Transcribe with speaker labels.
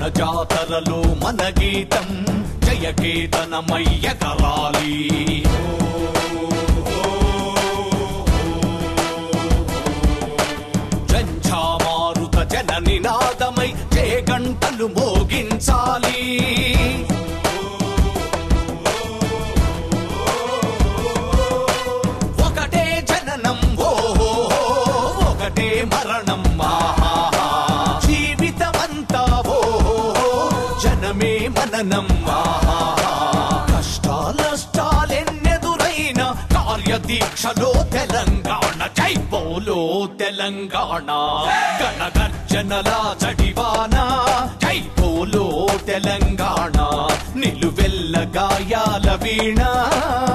Speaker 1: జాతరలో మన గీతం జయకేతనమయ్య కరాలి జంఝామారుత జన నినాదమై జయ గంటలు మోగించాలి ఒకటే జననం ఓ ఒకటే మరణం ఆహాహా. జీవితమంతా ఓ జనమే మననం ఆహాహా. కష్టాలష్టాలెన్నెదురైన కార్యదీక్షలో తెలంగాణ జై బోలో తెలంగాణ గణగర్జనల చడివాన జై బోలో తెలంగాణ నిలువెల్ల గాయాల వీణ